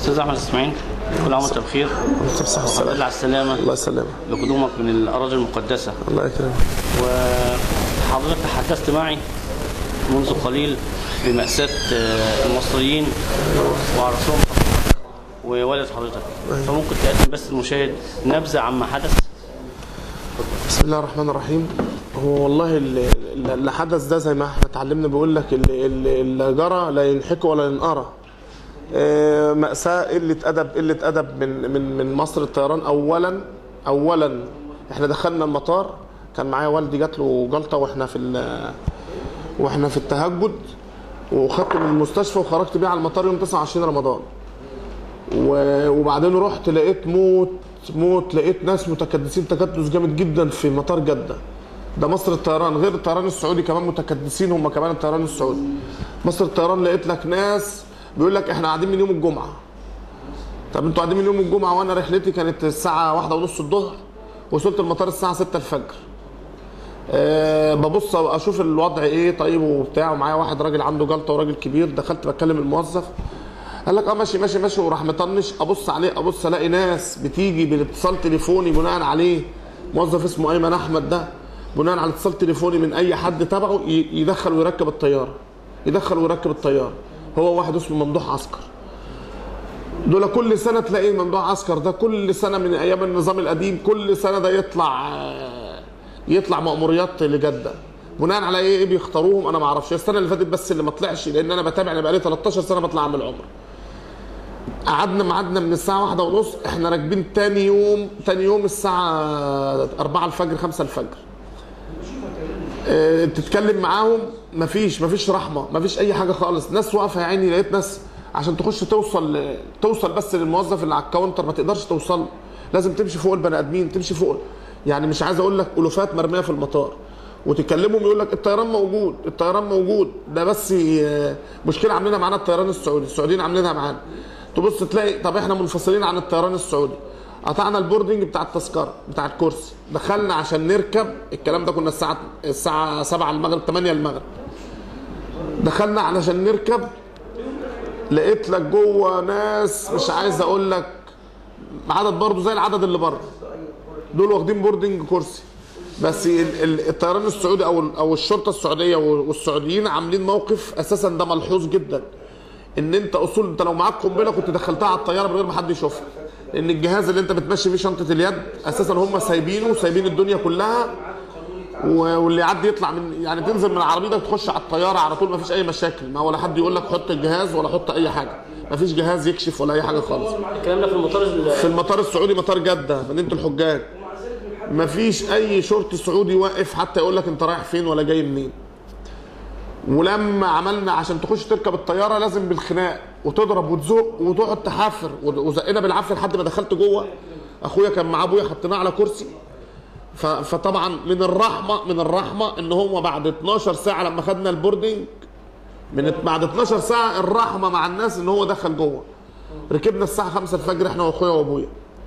استاذ احمد اسماعيل كل عام وانت بخير انت بصحة الحمد لله والسلامة على السلامه الله يسلمك بقدومك من الاراضي المقدسه الله يكرمك وحضرتك تحدثت معي منذ قليل بمأساة آه، المصريين وعرسهم ووالد حضرتك فممكن تقدم بس المشاهد نبذة عما حدث بسم الله الرحمن الرحيم هو والله اللي, اللي حدث ده زي ما احنا اتعلمنا بيقول لك اللي, اللي, اللي جرى لا ينحكى ولا ينقرى آه، مأساة قلة أدب قلة أدب من من من مصر الطيران أولا أولا احنا دخلنا المطار كان معايا والدي جات له جلطة واحنا في ال- واحنا في التهجد وخدته من المستشفى وخرجت بيه على المطار يوم 29 رمضان و- وبعدين رحت لقيت موت موت لقيت ناس متكدسين تكدس جامد جدا في مطار جده ده مصر الطيران غير الطيران السعودي كمان متكدسين هم كمان الطيران السعودي مصر الطيران لقيت لك ناس بيقول لك احنا قاعدين من يوم الجمعه طب انتوا قاعدين من يوم الجمعه وانا رحلتي كانت الساعه واحدة ونص الظهر وصلت المطار الساعه 6 الفجر أه ببص اشوف الوضع ايه طيب وبتاع ومعايا واحد راجل عنده جلطه وراجل كبير دخلت بكلم الموظف قال لك اه ماشي ماشي ماشي وراح مطنش ابص عليه ابص الاقي ناس بتيجي بالاتصال تليفوني بناء عليه موظف اسمه ايمن احمد ده بناء على اتصال تليفوني من اي حد تبعه ي- يدخل ويركب الطياره يدخل ويركب الطياره هو واحد اسمه ممدوح عسكر دول كل سنه تلاقي ممدوح عسكر ده كل سنه من ايام النظام القديم كل سنه ده يطلع آه، يطلع مأموريات لجده بناء على ايه إيه بيختاروهم انا ما اعرفش السنه اللي فاتت بس اللي ما طلعش لان انا بتابع انا بقالي 13 سنه بطلع اعمل عمره قعدنا ميعادنا من الساعة واحدة ونص احنا راكبين تاني يوم تاني يوم الساعة أربعة الفجر خمسة الفجر اه تتكلم معاهم مفيش مفيش رحمة مفيش أي حاجة خالص ناس واقفة يا عيني لقيت ناس عشان تخش توصل توصل بس للموظف اللي على الكاونتر ما تقدرش توصل لازم تمشي فوق البني آدمين تمشي فوق يعني مش عايز أقول لك ألوفات مرمية في المطار وتكلمهم يقول لك الطيران موجود الطيران موجود ده بس اه، مشكلة عاملينها معانا الطيران السعودي السعوديين عاملينها معانا تبص تلاقي طب احنا منفصلين عن الطيران السعودي قطعنا البوردنج بتاع التذكره بتاع الكرسي دخلنا عشان نركب الكلام ده كنا الساعه الساعه 7 المغرب 8 المغرب دخلنا علشان نركب لقيت لك جوه ناس مش عايز اقول لك عدد برضه زي العدد اللي بره دول واخدين بوردنج كرسي بس ال- ال- الطيران السعودي او ال- او الشرطه السعوديه والسعوديين عاملين موقف اساسا ده ملحوظ جدا ان انت اصول انت لو معاك قنبله كنت دخلتها على الطياره من غير ما حد يشوفها لان الجهاز اللي انت بتمشي فيه شنطه اليد اساسا هم سايبينه سايبين الدنيا كلها و- واللي يعدي يطلع من يعني تنزل من عربيتك تخش على الطياره على طول ما فيش اي مشاكل ما ولا حد يقول لك حط الجهاز ولا حط اي حاجه ما فيش جهاز يكشف ولا اي حاجه خالص الكلام ده في المطار ال- في المطار السعودي مطار جده مدينه الحجاج ما فيش اي شرطي سعودي واقف حتى يقول لك انت رايح فين ولا جاي منين ولما عملنا عشان تخش تركب الطياره لازم بالخناق وتضرب وتزق وتقعد تحافر وزقنا بالعافيه لحد ما دخلت جوه اخويا كان مع ابويا حطيناه على كرسي ف- فطبعا من الرحمه من الرحمه ان هو بعد 12 ساعه لما خدنا البوردنج من بعد 12 ساعه الرحمه مع الناس ان هو دخل جوه ركبنا الساعه 5 الفجر احنا واخويا وابويا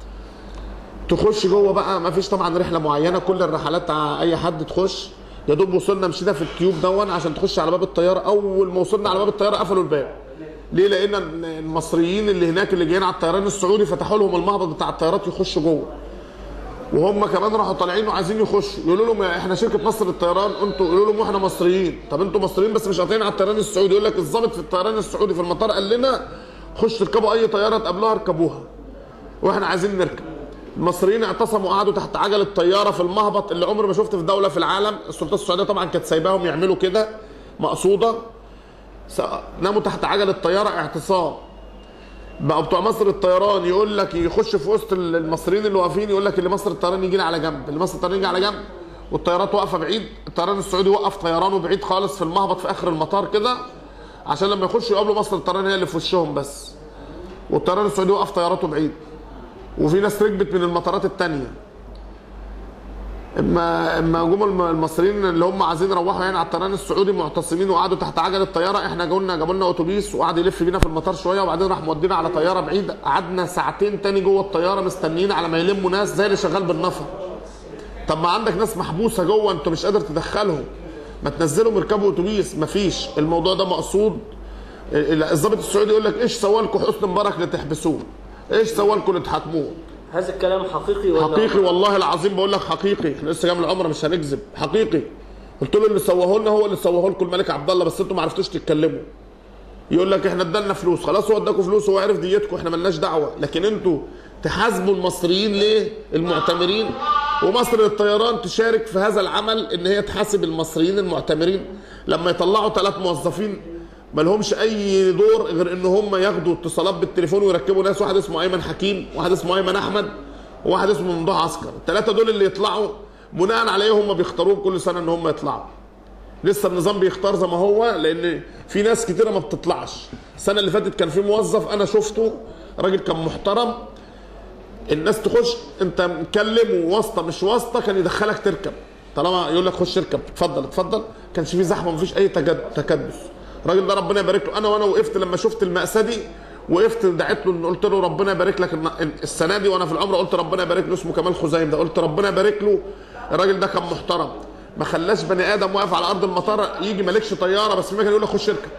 تخش جوه بقى ما فيش طبعا رحله معينه كل الرحلات ع- اي حد تخش يا دوب وصلنا مشينا في الكيوب دون عشان تخش على باب الطياره اول ما وصلنا على باب الطياره قفلوا الباب ليه لان ال- المصريين اللي هناك اللي جايين على الطيران السعودي فتحوا لهم المهبط بتاع الطيارات يخشوا جوه وهم كمان راحوا طالعين وعايزين يخشوا يقولوا لهم يا احنا شركه مصر للطيران انتوا يقولوا لهم احنا مصريين طب انتوا مصريين بس مش قاطعين على الطيران السعودي يقول لك الضابط في الطيران السعودي في المطار قال لنا خش تركبوا اي طياره تقابلوها اركبوها واحنا عايزين نركب المصريين اعتصموا قعدوا تحت عجله طياره في المهبط اللي عمري ما شفت في دوله في العالم السلطات السعوديه طبعا كانت سايباهم يعملوا كده مقصوده س- ناموا تحت عجله طياره اعتصام بقوا بتوع مصر الطيران يقول لك يخش في وسط المصريين اللي واقفين يقول لك اللي مصر الطيران يجي لي على جنب اللي مصر الطيران يجي على جنب والطيارات واقفه بعيد الطيران السعودي وقف طيرانه بعيد خالص في المهبط في اخر المطار كده عشان لما يخشوا يقابلوا مصر الطيران هي اللي في وشهم بس والطيران السعودي وقف طياراته بعيد وفي ناس ركبت من المطارات التانية اما اما جم الم- المصريين اللي هم عايزين يروحوا يعني على الطيران السعودي معتصمين وقعدوا تحت عجله الطياره احنا جولنا جابوا لنا اتوبيس وقعد يلف بينا في المطار شويه وبعدين راح مودينا على طياره بعيده قعدنا ساعتين تاني جوه الطياره مستنيين على ما يلموا ناس زي اللي شغال بالنفر طب ما عندك ناس محبوسه جوه انت مش قادر تدخلهم ما تنزلهم يركبوا اتوبيس مفيش الموضوع ده مقصود ال- الضابط السعودي يقول لك ايش سوى لكم حسني مبارك لتحبسوه ايش سوى لكم لتحاكموه هذا الكلام حقيقي ولا حقيقي والله العظيم بقول لك حقيقي احنا لسه جاي من العمره مش هنكذب حقيقي قلت له اللي سواه لنا هو اللي سواه لكم الملك عبد الله بس انتوا ما عرفتوش تتكلموا يقول لك احنا ادالنا فلوس خلاص هو اداكم فلوس هو عرف ديتكم احنا ملناش دعوه لكن انتوا تحاسبوا المصريين ليه المعتمرين ومصر للطيران تشارك في هذا العمل ان هي تحاسب المصريين المعتمرين لما يطلعوا ثلاث موظفين ما لهمش اي دور غير ان هم ياخدوا اتصالات بالتليفون ويركبوا ناس واحد اسمه ايمن حكيم واحد اسمه ايمن احمد وواحد اسمه ممدوح عسكر الثلاثه دول اللي يطلعوا بناء على ايه هم بيختاروهم كل سنه ان هم يطلعوا لسه النظام بيختار زي ما هو لان في ناس كتيره ما بتطلعش السنه اللي فاتت كان في موظف انا شفته راجل كان محترم الناس تخش انت مكلم واسطه مش واسطه كان يدخلك تركب طالما يقول لك خش اركب اتفضل اتفضل كانش في زحمه مفيش اي تجد تكدس الراجل ده ربنا يبارك له انا وانا وقفت لما شفت المأساة دي وقفت دعيت له إن قلت له ربنا يبارك لك الن- السنه دي وانا في العمره قلت ربنا يبارك له اسمه كمال خزايم ده قلت ربنا يبارك له الراجل ده كان محترم ما خلاش بني ادم واقف على ارض المطار يجي مالكش طياره بس ما كان يقول لك خش اركب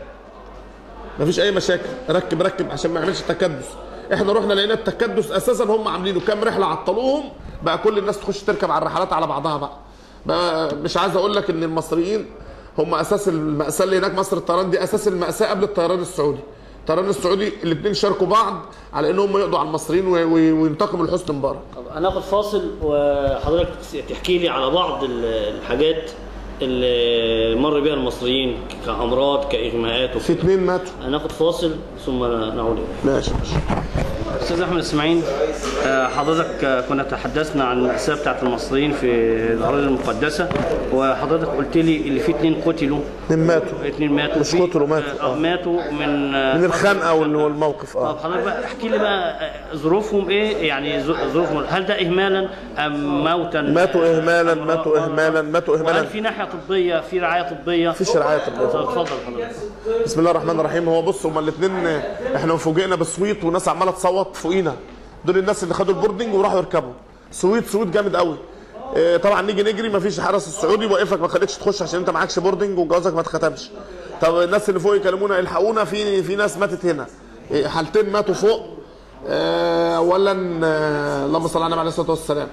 مفيش اي مشاكل ركب ركب عشان ما يعملش تكدس احنا رحنا لقينا التكدس اساسا هم عاملينه كام رحله عطلوهم بقى كل الناس تخش تركب على الرحلات على بعضها بقى, بقى مش عايز اقول لك ان المصريين هم اساس الماساه اللي هناك مصر الطيران دي اساس الماساه قبل الطيران السعودي الطيران السعودي الاثنين شاركوا بعض على انهم يقضوا على المصريين وي- وي- وينتقموا لحسني مبارك طب هناخد فاصل وحضرتك تحكي لي على بعض ال- الحاجات اللي مر بها المصريين كامراض كاغماءات في اثنين ماتوا هناخد فاصل ثم نعود إليك. ماشي ماشي استاذ احمد اسماعيل آه، حضرتك آه، كنا تحدثنا عن المأساة بتاعت المصريين في الأراضي المقدسة وحضرتك قلت لي اللي في اتنين قتلوا اثنين ماتوا اتنين ماتوا مش في- قتلوا، ماتوا. آه، ماتوا من آه، من الخنقه وال- والموقف اه طب حضرتك بقى احكي لي بقى آه، ظروفهم ايه يعني ظ- ظروفهم هل ده اهمالا ام موتا ماتوا إهمالاً، أم- ماتوا أم- إهمالاً، ماتوا إهمالاً. وهل في ناحيه طبيه في رعايه طبيه مفيش رعاية طبية. طب اتفضل حضرتك بسم الله الرحمن الرحيم هو بص هما الاثنين احنا فوجئنا بصويت وناس عماله تصوت فوقينا دول الناس اللي خدوا البوردنج وراحوا يركبوا صويت صويت جامد قوي اه، طبعا نيجي نجري مفيش حرس السعودي واقفك ما خليكش تخش عشان انت معكش بوردنج وجوازك ما اتختمش طب الناس اللي فوق يكلمونا الحقونا في في ناس ماتت هنا اه، حالتين ماتوا فوق اه، اولا اه، اللهم صل على النبي عليه الصلاه والسلام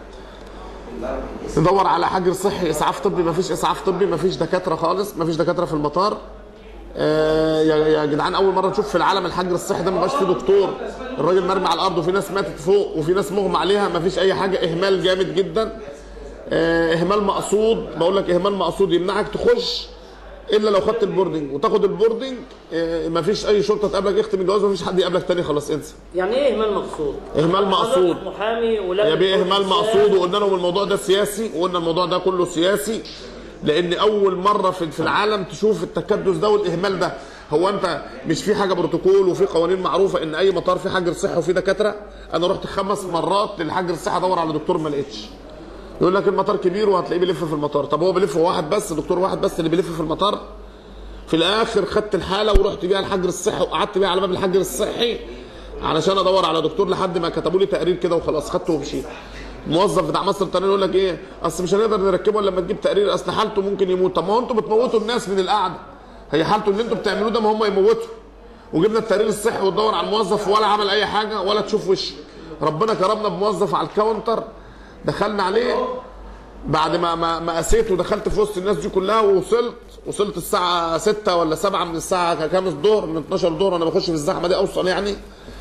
ندور على حجر صحي اسعاف طبي مفيش اسعاف طبي مفيش دكاتره خالص مفيش دكاتره في المطار آه، يا يا جدعان اول مره نشوف في العالم الحجر الصحي ده ما بقاش فيه دكتور الراجل مرمي على الارض وفي ناس ماتت فوق وفي ناس مغمى عليها ما فيش اي حاجه اهمال جامد جدا آه، اهمال مقصود بقول لك اهمال مقصود يمنعك تخش الا لو خدت البوردنج وتاخد البوردنج آه، ما فيش اي شرطه تقابلك اختم الجواز ما فيش حد يقابلك تاني خلاص انسى يعني ايه اهمال مقصود إهمال مقصود. حضرتك محامي ولا يا بيه اهمال مقصود وقلنا لهم الموضوع ده سياسي وقلنا الموضوع ده كله سياسي لان اول مره في في العالم تشوف التكدس ده والاهمال ده هو انت مش في حاجه بروتوكول وفي قوانين معروفه ان اي مطار فيه حجر صحي وفيه دكاتره انا رحت خمس مرات للحجر الصحي ادور على دكتور ما لقيتش يقول لك المطار كبير وهتلاقيه بيلف في المطار طب هو بيلف هو واحد بس دكتور واحد بس اللي بيلف في المطار في الاخر خدت الحاله ورحت بيها الحجر الصحي وقعدت بيها على باب الحجر الصحي علشان ادور على دكتور لحد ما كتبوا لي تقرير كده وخلاص خدته ومشيت الموظف بتاع مصر الطيران يقول لك ايه اصل مش هنقدر نركبه الا لما تجيب تقرير اصل حالته ممكن يموت طب ما هو انتوا بتموتوا الناس من القعده هي حالته اللي انتوا بتعملوه ده ما هم يموتوا وجبنا التقرير الصحي وتدور على الموظف ولا عمل اي حاجه ولا تشوف وشه ربنا كرمنا بموظف على الكاونتر دخلنا عليه بعد ما ما ما قسيت ودخلت في وسط الناس دي كلها ووصلت وصلت الساعة 6 ولا 7 من الساعة كام الظهر من 12 الظهر انا بخش في الزحمة دي اوصل يعني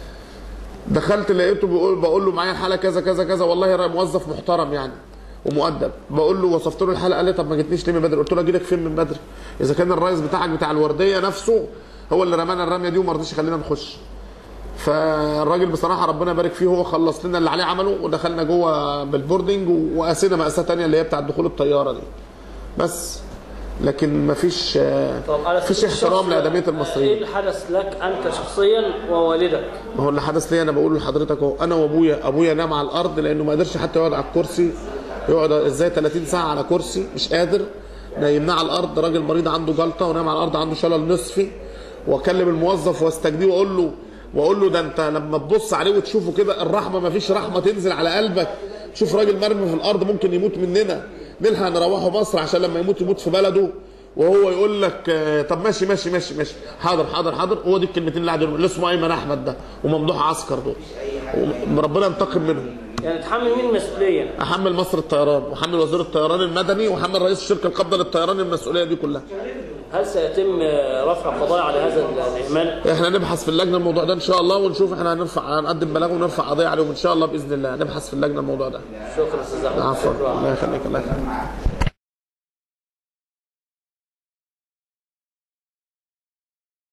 دخلت لقيته بيقول بقول له معايا الحالة كذا كذا كذا والله يا موظف محترم يعني ومؤدب بقول له وصفت له الحالة قال لي طب ما جيتنيش ليه من بدري قلت له اجي لك فين من بدري اذا كان الرئيس بتاعك بتاع الوردية نفسه هو اللي رمانا الرمية دي وما رضيش يخلينا نخش فالراجل بصراحه ربنا يبارك فيه هو خلص لنا اللي عليه عمله ودخلنا جوه بالبوردنج وقاسينا مقاساه تانية اللي هي بتاعت دخول الطياره دي بس لكن مفيش طب على مفيش سبيل احترام الشخص، لادميه ايه المصريين اللي حدث لك انت شخصيا ووالدك ما هو اللي حدث لي انا بقول لحضرتك اهو انا وابويا ابويا نام على الارض لانه ما قدرش حتى يقعد على الكرسي يقعد ازاي 30 ساعه على كرسي مش قادر نايمناه على الارض راجل مريض عنده جلطه ونام على الارض عنده شلل نصفي واكلم الموظف واستجديه واقول له واقول له ده انت لما تبص عليه وتشوفه كده الرحمه ما فيش رحمه تنزل على قلبك شوف راجل مرمي في الارض ممكن يموت مننا نلحق نروحه مصر عشان لما يموت يموت في بلده وهو يقول لك آه، طب ماشي ماشي ماشي ماشي حاضر حاضر حاضر هو دي الكلمتين اللي قاعد يقولهم. اللي اسمه ايمن احمد ده وممدوح عسكر دول وربنا ينتقم منهم يعني تحمل مين المسؤوليه؟ احمل مصر الطيران واحمل وزير الطيران المدني واحمل رئيس الشركه القابضه للطيران المسؤوليه دي كلها هل سيتم رفع قضايا على هذا الاهمال؟ احنا نبحث في اللجنه الموضوع ده ان شاء الله ونشوف احنا هنرفع هنقدم بلاغ ونرفع قضيه عليهم ان شاء الله باذن الله نبحث في اللجنه الموضوع ده شكرا استاذ احمد عفوا شكراً. الله يخليك الله يخليك